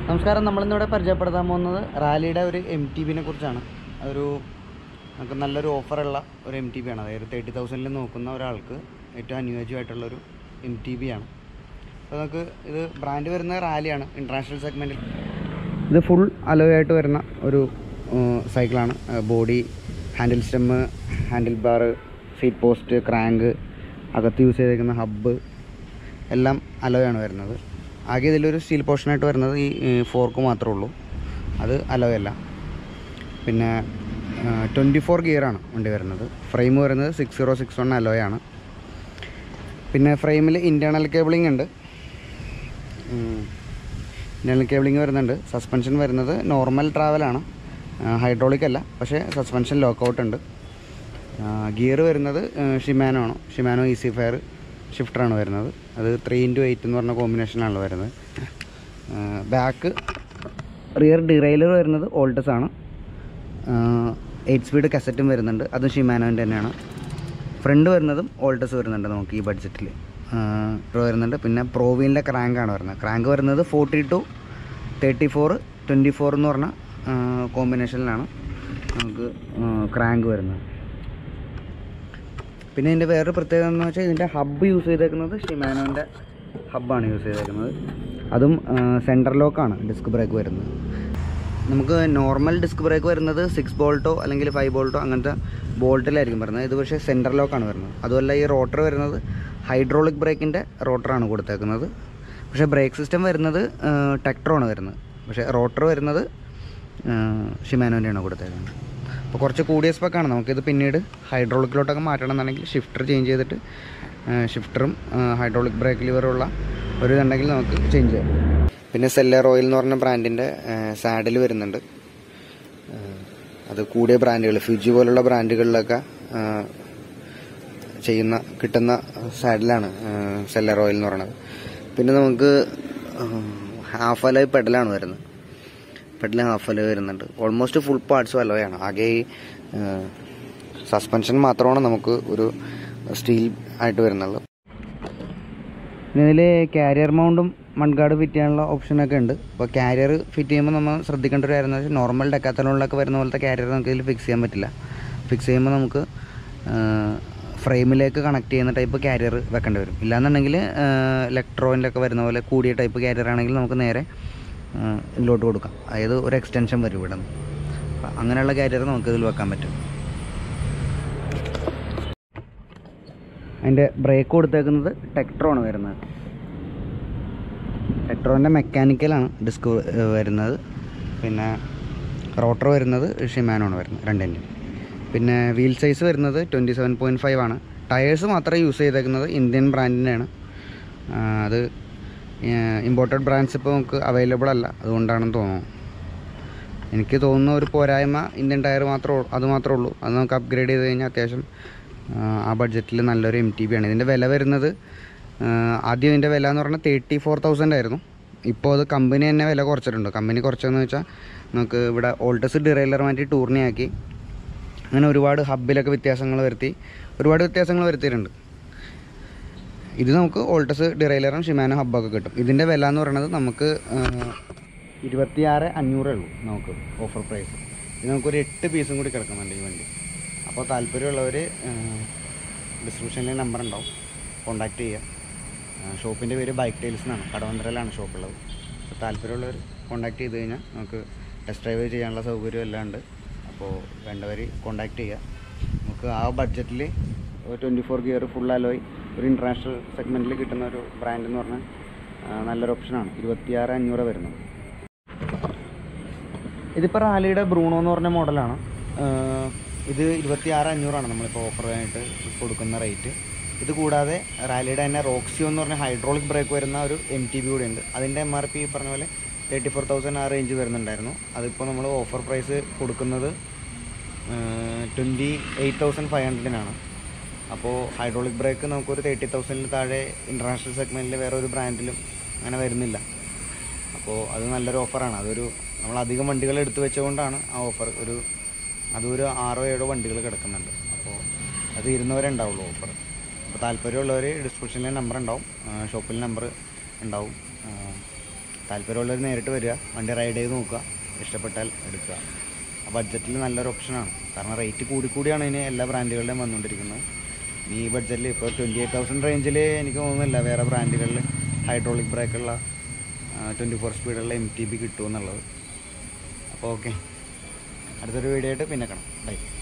നമസ്കാരം നമ്മളിന്നിവിടെ പരിചയപ്പെടുത്താൻ പോകുന്നത് റാലിയുടെ ഒരു എം ടി ബിനെ കുറിച്ചാണ് ഒരു നമുക്ക് നല്ലൊരു ഓഫറുള്ള ഒരു എം ടി ബി ആണ് അതായത് തേർട്ടി തൗസൻഡിൽ നോക്കുന്ന ഒരാൾക്ക് ഏറ്റവും അനുയോജ്യമായിട്ടുള്ളൊരു എം ടി ബി ആണ് അപ്പോൾ നമുക്ക് ഇത് ബ്രാൻഡ് വരുന്ന റാലിയാണ് ഇൻ്റർനാഷണൽ സെഗ്മെൻറ്റിൽ ഇത് ഫുൾ അലോയായിട്ട് വരുന്ന ഒരു സൈക്കിളാണ് body handle stem handle bar seat post crank അകത്ത് യൂസ് ചെയ്തേക്കുന്ന ഹബ്ബ് എല്ലാം അലോയാണ് വരുന്നത് ആകെ ഇതിലൊരു സ്റ്റീൽ പോർഷനായിട്ട് വരുന്നത് ഈ ഫോർക്ക് മാത്രമേ ഉള്ളൂ അത് അലോയല്ല പിന്നെ ട്വൻറ്റി ഫോർ ഗിയറാണ് വണ്ടി വരുന്നത് ഫ്രെയിം വരുന്നത് സിക്സ് സീറോ സിക്സ് വൺ അലോയാണ് പിന്നെ ഫ്രെയിമിൽ ഇൻറ്റേർണൽ കേബിളിംഗ് ഉണ്ട് ഇൻറ്റേർണൽ കേബിളിംഗ് വരുന്നുണ്ട് സസ്പെൻഷൻ വരുന്നത് നോർമൽ ട്രാവലാണ് ഹൈഡ്രോളിക് അല്ല പക്ഷേ സസ്പെൻഷൻ ലോക്കൗട്ട് ഉണ്ട് ഗിയർ വരുന്നത് ഷിമാനോ ആണ് ഷിമാനോ ഈസി ഫയർ ഷിഫ്റ്ററാണ് വരുന്നത് അത് ത്രീ ഇൻറ്റു എയ്റ്റ് എന്ന് പറഞ്ഞ കോമ്പിനേഷനാണ് വരുന്നത് ബാക്ക് റിയർ ഡിറൈലർ വരുന്നത് ഓൾട്ടസ് ആണ് എയ്റ്റ് സ്പീഡ് കസറ്റും വരുന്നുണ്ട് അതും ഷിമാനോൻ്റെ തന്നെയാണ് ഫ്രണ്ട് വരുന്നതും ഓൾട്ടസ് വരുന്നുണ്ട് നമുക്ക് ഈ ബഡ്ജറ്റിൽ വരുന്നുണ്ട് പിന്നെ പ്രോവീലിൻ്റെ ക്രാങ്കാണ് വരുന്നത് ക്രാങ്ക് വരുന്നത് forty two thirty four twenty four എന്ന് പറഞ്ഞ കോമ്പിനേഷനിലാണ് നമുക്ക് ക്രാങ്ക് വരുന്നത് പിന്നെ ഇതിൻ്റെ വേറൊരു പ്രത്യേകത എന്ന് വെച്ചാൽ ഇതിൻ്റെ ഹബ്ബ് യൂസ് ചെയ്തേക്കുന്നത് ഷിമാനോൻ്റെ ഹബ്ബാണ് യൂസ് ചെയ്തേക്കുന്നത് അതും സെൻറ്റർ ലോക്കാണ് ഡിസ്ക് ബ്രേക്ക് വരുന്നത് നമുക്ക് നോർമൽ ഡിസ്ക് ബ്രേക്ക് വരുന്നത് സിക്സ് ബോൾട്ടോ അല്ലെങ്കിൽ ഫൈവ് ബോൾട്ടോ അങ്ങനത്തെ ബോൾട്ടിലായിരിക്കും വരുന്നത് ഇത് പക്ഷേ സെൻറ്റർ ലോക്കാണ് വരുന്നത് അതുമല്ല ഈ റോട്ടർ വരുന്നത് ഹൈഡ്രോളിക് ബ്രേക്കിൻ്റെ റോട്ടറാണ് കൊടുത്തേക്കുന്നത് പക്ഷേ ബ്രേക്ക് സിസ്റ്റം വരുന്നത് ടെക്ട്രോണ് വരുന്നത് പക്ഷേ റോട്ടർ വരുന്നത് ഷിമാനോൻ്റെയാണ് കൊടുത്തേക്കുന്നത് അപ്പോൾ കുറച്ച് കൂടിയ സ്പെക്കാണ് നമുക്കിത് പിന്നീട് ഹൈഡ്രോളിക്കിലോട്ടൊക്കെ മാറ്റണം എന്നുണ്ടെങ്കിൽ ഷിഫ്റ്റർ ചേഞ്ച് ചെയ്തിട്ട് ഷിഫ്റ്ററും ഹൈഡ്രോളിക് ബ്രേക്ക് ലിവറുള്ള ഒരു ഇതുണ്ടെങ്കിൽ നമുക്ക് ചേഞ്ച് ചെയ്യാം പിന്നെ സെല്ലർ ഓയിൽ എന്ന് പറഞ്ഞ ബ്രാൻഡിൻ്റെ സാഡിൽ വരുന്നുണ്ട് അത് കൂടിയ ബ്രാൻഡുകൾ ഫ്യൂജി പോലുള്ള ബ്രാൻഡുകളിലൊക്കെ ചെയ്യുന്ന കിട്ടുന്ന സാഡിലാണ് സെല്ലർ ഓയിൽ എന്ന് പറയുന്നത് പിന്നെ നമുക്ക് ഹാഫ് അലോയ് പെഡലാണ് വരുന്നത് പെഡൽ ഹാഫ് അലോയ് വരുന്നുണ്ട് ഓൾമോസ്റ്റ് ഫുൾ പാർട്സും അലോയാണ് ആകെ ഈ സസ്പെൻഷൻ മാത്രമാണ് നമുക്ക് ഒരു സ്റ്റീൽ ആയിട്ട് വരുന്നുള്ളൂ പിന്നെ ഇതിൽ കാരിയർ മൗണ്ടും മൺഗാർഡ് ഫിറ്റ് ചെയ്യാനുള്ള ഓപ്ഷനൊക്കെ ഉണ്ട് അപ്പോൾ കാരിയർ ഫിറ്റ് ചെയ്യുമ്പോൾ നമ്മൾ ശ്രദ്ധിക്കേണ്ട ഒരു കാര്യം എന്ന് വെച്ചാൽ നോർമൽ ഡെക്കാത്തലോണിലൊക്കെ വരുന്ന പോലത്തെ കാരിയർ നമുക്ക് ഇതിൽ ഫിക്സ് ചെയ്യാൻ പറ്റില്ല ഫിക്സ് ചെയ്യുമ്പോൾ നമുക്ക് ഫ്രെയിമിലേക്ക് കണക്ട് ചെയ്യുന്ന ടൈപ്പ് കാരിയർ വെക്കേണ്ടി വരും ഇല്ലാന്നുണ്ടെങ്കിൽ ഇലക്ട്രോയിലൊക്കെ വരുന്ന പോലെ കൂടിയ ടൈപ്പ് കാരിയർ ആണെങ്കിൽ നമുക്ക് നേരെ ഇതിലോട്ട് കൊടുക്കാം അതായത് ഒരു എക്സ്റ്റൻഷൻ വരും ഇവിടെ നിന്ന് അങ്ങനെയുള്ള കാരിയർ നമുക്ക് ഇതിൽ വെക്കാൻ പറ്റും അതിൻ്റെ ബ്രേക്ക് കൊടുത്തേക്കുന്നത് ടെക്ട്രോണ് വരുന്നത് ടെക്ട്രോൻ്റെ മെക്കാനിക്കലാണ് ഡിസ്ക് വരുന്നത് പിന്നെ റോട്ടർ വരുന്നത് ഷിമാനോണ് വരുന്നത് രണ്ടിൻ്റെ പിന്നെ വീൽ സൈസ് വരുന്നത് ട്വൻറ്റി സെവൻ പോയിൻറ്റ് ഫൈവ് ആണ് ടയേഴ്സ് മാത്രമേ യൂസ് ചെയ്തേക്കുന്നത് ഇന്ത്യൻ ബ്രാൻഡിൻ്റെയാണ് അത് ഇമ്പോർട്ടഡ് ബ്രാൻഡ്സ് ഇപ്പോൾ നമുക്ക് അവൈലബിൾ അല്ല അതുകൊണ്ടാണെന്ന് തോന്നുന്നു എനിക്ക് തോന്നുന്ന ഒരു പോരായ്മ ഇന്ത്യൻ ടയർ മാത്രമേ അത് മാത്രമേ ഉള്ളൂ അത് നമുക്ക് അപ്ഗ്രേഡ് ചെയ്ത് കഴിഞ്ഞാൽ അത്യാവശ്യം ആ ബഡ്ജറ്റിൽ നല്ലൊരു എം ടി ബി ആണ് ഇതിൻ്റെ വില വരുന്നത് ആദ്യം ഇതിൻ്റെ വില എന്ന് പറഞ്ഞാൽ തേർട്ടി ഫോർ തൗസൻഡ് ആയിരുന്നു ഇപ്പോൾ അത് കമ്പനി തന്നെ വില കുറച്ചിട്ടുണ്ട് കമ്പനി കുറച്ചതെന്ന് വെച്ചാൽ നമുക്ക് ഇവിടെ ഓൾട്ടസ് ഡിറൈലർ മാറ്റി ടൂർണിയാക്കി അങ്ങനെ ഒരുപാട് ഹബ്ബിലൊക്കെ വ്യത്യാസങ്ങൾ വരുത്തി ഒരുപാട് വ്യത്യാസങ്ങൾ വരുത്തിയിട്ടുണ്ട് ഇത് നമുക്ക് ഓൾട്ടസ് ഡിറൈലറും ഷിമാനോ ഹബ്ബൊക്കെ കിട്ടും ഇതിൻ്റെ വില എന്ന് പറയുന്നത് നമുക്ക് ഇരുപത്തിയാറ് അഞ്ഞൂറേ ഉള്ളൂ നമുക്ക് ഓഫർ പ്രൈസ് ഇത് നമുക്കൊരു എട്ട് പീസും കൂടി കിടക്കുന്നുണ്ട് ഈ വണ്ടി അപ്പോൾ താല്പര്യമുള്ളവർ ഡിസ്ക്രിപ്ഷനിൽ നമ്പർ ഉണ്ടാവും കോണ്ടാക്ട് ചെയ്യുക ഷോപ്പിൻ്റെ പേര് ബൈക്ക് ടൈൽസ് എന്നാണ് കടവന്തരയിലാണ് ഷോപ്പുള്ളത് അപ്പോൾ താല്പര്യമുള്ളവർ കോണ്ടാക്ട് ചെയ്ത് കഴിഞ്ഞാൽ നമുക്ക് ടെസ്റ്റ് ഡ്രൈവ് ചെയ്യാനുള്ള സൗകര്യം എല്ലാം ഉണ്ട് അപ്പോൾ വേണ്ടവർ കോണ്ടാക്ട് ചെയ്യുക നമുക്ക് ആ ബഡ്ജറ്റിൽ twenty four gear full alloy ഒരു ഇൻ്റർനാഷണൽ സെഗ്മെൻറ്റിൽ കിട്ടുന്ന ഒരു ബ്രാൻഡ് എന്ന് പറഞ്ഞാൽ നല്ലൊരു ഓപ്ഷനാണ് ഇരുപത്തിയാറ് അഞ്ഞൂറ് വരുന്നത് ഇതിപ്പോൾ റാലിയുടെ ബ്രൂണോ എന്ന് പറഞ്ഞ മോഡലാണ് ഇത് ഇരുപത്തിയാറ് അഞ്ഞൂറാണ് നമ്മളിപ്പോൾ ഓഫറായിട്ട് കൊടുക്കുന്ന റേറ്റ് ഇത് കൂടാതെ റാലിയുടെ തന്നെ റോക്സിയോ എന്ന് പറഞ്ഞ ഹൈഡ്രോളിക് ബ്രേക്ക് വരുന്ന ഒരു എം ടി ബി കൂടെ ഉണ്ട് അതിൻ്റെ എം ആർ പി പറഞ്ഞ പോലെ തേർട്ടി ഫോർ തൗസൻഡ് ആ റേഞ്ച് വരുന്നുണ്ടായിരുന്നു അതിപ്പോൾ നമ്മൾ ഓഫർ പ്രൈസ് കൊടുക്കുന്നത് ട്വൻറ്റി എയ്റ്റ് തൗസൻഡ് ഫൈവ് ഹൺഡ്രഡിനാണ് അപ്പോൾ ഹൈഡ്രോളിക് ബ്രേക്ക് നമുക്കൊരു തേർട്ടി തൗസൻഡിൽ താഴെ ഇൻ്റർനാഷണൽ സെഗ്മെൻറ്റിൽ വേറെ ഒരു ബ്രാൻഡിലും അങ്ങനെ വരുന്നില്ല അപ്പോൾ അത് നല്ലൊരു ഓഫറാണ് അതൊരു നമ്മൾ അധികം വണ്ടികൾ എടുത്തു വെച്ചുകൊണ്ടാണ് ആ ഓഫർ ഒരു അതൊരു ആറോ ഏഴോ വണ്ടികൾ കിടക്കുന്നുണ്ട് അപ്പോൾ അത് ഇരുന്നവരെ ഉണ്ടാവുള്ളൂ ഓഫർ അപ്പോൾ താല്പര്യമുള്ളവർ ഡിസ്ക്രിപ്ഷനിൽ നമ്പർ ഉണ്ടാവും ഷോപ്പിൽ നമ്പർ ഉണ്ടാവും താല്പര്യമുള്ളവർ നേരിട്ട് വരിക വണ്ടി റൈഡ് ചെയ്ത് നോക്കുക ഇഷ്ടപ്പെട്ടാൽ എടുക്കുക ആ ബഡ്ജറ്റിൽ നല്ലൊരു ഓപ്ഷനാണ് കാരണം റേറ്റ് കൂടിക്കൂടിയാണ് ഇതിന് എല്ലാ ബ്രാൻഡുകളുടെയും വന്നുകൊണ്ടിരിക്കുന്നത് ഈ ബഡ്ജറ്റിൽ ഇപ്പോൾ ട്വൻറ്റി എയ്റ്റ് തൗസൻഡ് റേഞ്ചിൽ എനിക്ക് തോന്നുന്നില്ല വേറെ ബ്രാൻഡുകളിൽ ഹൈഡ്രോളിക് ബ്രേക്കുള്ള ട്വൻറ്റി ഫോർ സ്പീഡുള്ള എം ടി ബി കിട്ടുമെന്നുള്ളത് അപ്പോൾ ഓക്കെ അടുത്തൊരു വീഡിയോ ആയിട്ട് പിന്നെ കാണാം ബൈ